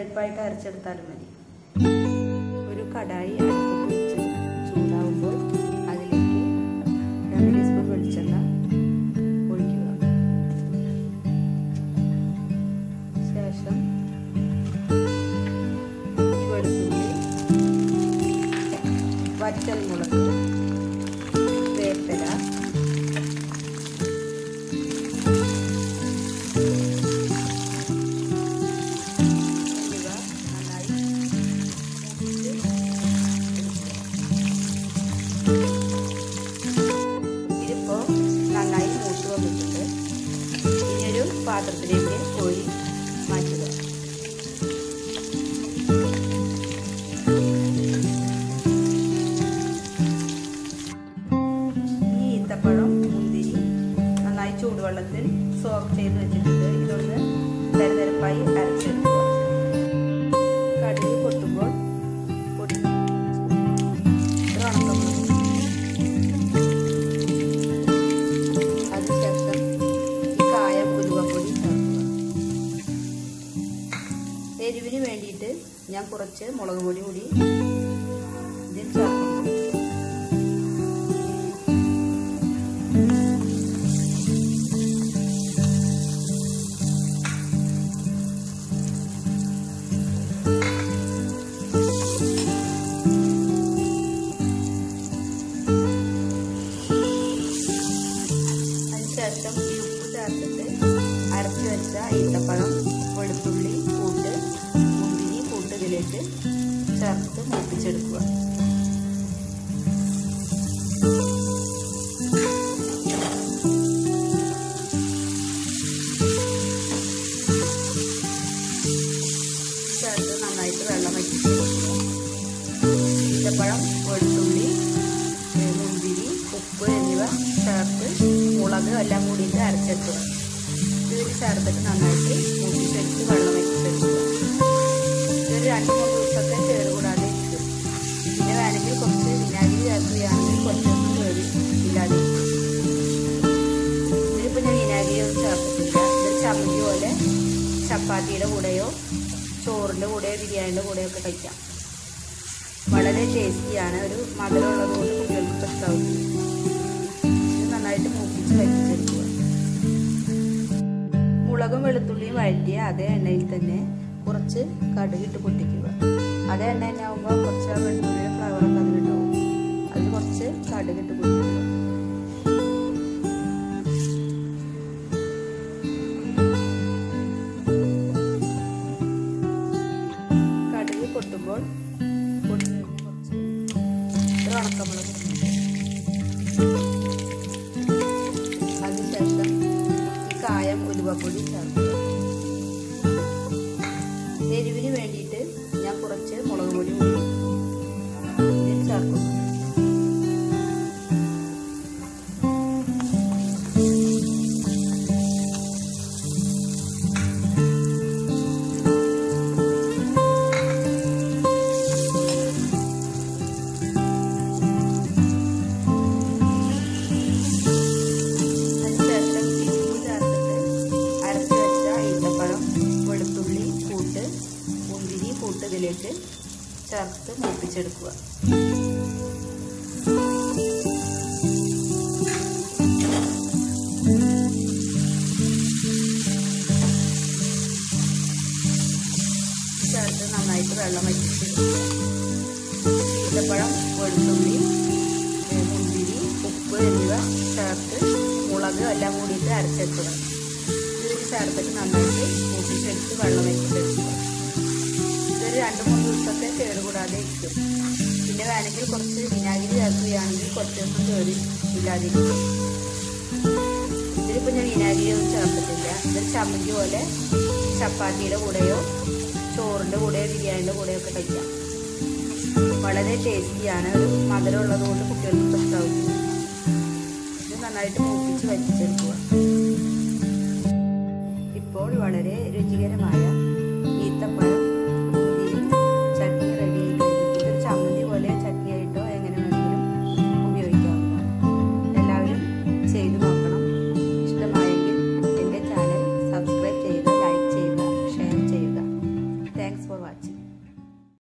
തരിതരിപ്പായിട്ട് അരച്ചെടുത്താലും മതി ഒരു കടായി അടുപ്പത്ത് വെച്ച് ചൂടാവുമ്പോൾ അതിലേക്ക് രണ്ട് ടീസ്പൂൺ വെളിച്ചെണ്ണ ഒഴിക്കുക ശേഷം ഈ വെളുത്തുള്ളി വറ്റൽമുളക് വേപ്പില എന്നിവ നന്നായി മൂപ്പിച്ച് ഇതിപ്പോൾ നന്നായി മൂത്ത് വന്നിട്ടുണ്ട് ഇനിയൊരു പാത്രത്തിലേക്ക് കോരി മാറ്റുക ഈ ഈത്തപ്പഴം മുന്തിരി നന്നായി ചൂടുവെള്ളത്തിൽ സോക്ക് ചെയ്ത് വെച്ചിട്ടുണ്ട് ഇതൊന്ന് തരതരപ്പായി അരച്ചെടുക്കുക കടുക് പൊട്ടുമ്പോൾ പൊട്ടി ഒരു ഉണക്കമുളക് അതിനുശേഷം ഈ കായം ഉലുവപ്പൊടി ചേർക്കുക എരിവിന് വേണ്ടിയിട്ട് ഞാൻ കുറച്ച് മുളക് പൊടി കൂടി ഇതിൽ ചേർക്കുന്നു അതിനുശേഷം ഈ ഉപ്പ് ചേർത്തിട്ട് അരച്ച് വെച്ച ഈത്തപ്പഴം വെളുത്തുള്ളി കൂട്ട് മുന്തിരി കൂട്ട് ഇതിലേക്ക് ചേർത്ത് മൂപ്പിച്ചെടുക്കുക ചേർത്ത് നന്നായിട്ട് വെള്ളം വറ്റിച്ച് കൊടുക്കുക ഈത്തപ്പഴം വെളുത്തുള്ളി ഏ, മുന്തിരി ഉപ്പ് എന്നിവ ചേർത്ത് മുളക് എല്ലാം കൂടിയിട്ട് അരച്ചെടുക്കുക ഇതിൽ ചേർത്തിട്ട് നന്നായിട്ട് മൂപ്പിച്ചെടുത്ത് വെള്ളം വറ്റിച്ചെടുക്കുക ഇതൊരു രണ്ട് മൂന്ന് ദിവസത്തെ കേട് കൂടാതെ ഇരിക്കും പിന്നെ വേണമെങ്കിൽ കുറച്ച് വിനാഗിരി ചേർക്കുകയാണെങ്കിൽ കുറച്ച് ദിവസം കേട് ഇല്ലാതെ ഇരിക്കും ഇതിലിപ്പോൾ ഞാൻ വിനാഗിരി ഒന്നും ചേർത്തിട്ടില്ല ഇതൊരു ചമ്മന്തി പോലെ ചപ്പാത്തിയുടെ കൂടെയോ ചോറിൻ്റെ കൂടെയോ ബിരിയാണിയുടെ കൂടെയോ ഒക്കെ കഴിക്കാം വളരെ ടേസ്റ്റിയാണ് ഒരു മധുരമുള്ളത് കൊണ്ട് കുട്ടികൾക്ക് ഇഷ്ടാവും ഇത് നന്നായിട്ട് മൂപ്പിച്ച് വറ്റിച്ചെടുക്കുക മുളകും വെളുത്തുള്ളിയും വഴറ്റിയ അതേ എണ്ണയിൽ തന്നെ കുറച്ച് കടുകിട്ട് പൊട്ടിക്കുക അതേ എണ്ണ തന്നെ ആകുമ്പോൾ കുറച്ച് ആ വെളുത്തുള്ളിയുടെ ഫ്ലവറൊക്കെ അതിലുണ്ടാവും അതിൽ കുറച്ച് കടുകിട്ട് പൊട്ടിക്കുക കടുക് പൊട്ടുമ്പോൾ പൊട്ടി കുറച്ച് ഒരു ഉണക്കമുളക് അതിനുശേഷം ഈ കായം ഉലുവപ്പൊടി ചേർക്കുക എരിവിന് വേണ്ടിയിട്ട് ഞാൻ കുറച്ച് മുളക് പൊടി കൂടി ഇതിൽ ചേർക്കും അതിനുശേഷം ഈ ഉപ്പ് ചേർത്തിട്ട് അരച്ച് വെച്ച ഈത്തപ്പഴം വെളുത്തുള്ളി കൂട്ട് മുന്തിരി കൂട്ട് ഇതിലേക്ക് ചേർത്ത് മൂപ്പിച്ചെടുക്കുക ചേർത്ത് നന്നായിട്ട് വെള്ളം വറ്റിച്ചെടുക്കുക ഈത്തപ്പഴം വെളുത്തുള്ളി ഏ, മുന്തിരി ഉപ്പ് എന്നിവ ചേർത്ത് മുളക് എല്ലാം കൂടിയിട്ട് അരച്ചെടുക്കുക ഇതിൽ ചേർത്തിട്ട് നന്നായിട്ട് കൂട്ടിച്ചെടുത്ത് വെള്ളം വെച്ചിട്ടെടുക്കുക ഇതൊരു രണ്ട് മൂന്ന് ദിവസത്തെ കേട് കൂടാതെ ഇരിക്കും പിന്നെ വേണമെങ്കിൽ കുറച്ച് വിനാഗിരി ചേർക്കുകയാണെങ്കിൽ കുറച്ച് ദിവസം കേട് ഇല്ലാതിരിക്കും ഇതിലിപ്പോൾ ഞാൻ വിനാഗിരി ഒന്നും ചേർത്തിട്ടില്ല ഇതൊരു ചമ്മന്തി പോലെ ചപ്പാത്തിയുടെ കൂടെയോ ചോറിൻ്റെ കൂടെയോ ബിരിയാണിയുടെ കൂടെയോ ഒക്കെ കഴിക്കാം വളരെ ടേസ്റ്റിയാണ് ഒരു മധുരമുള്ളത് കൊണ്ട് കുട്ടികൾക്ക് ഇഷ്ടാവും ഇത് നന്നായിട്ട് മൂപ്പിച്ച് വറ്റിച്ചെടുക്കുക ഇപ്പോൾ വളരെ രുചികരമായ ഈത്തപ്പഴം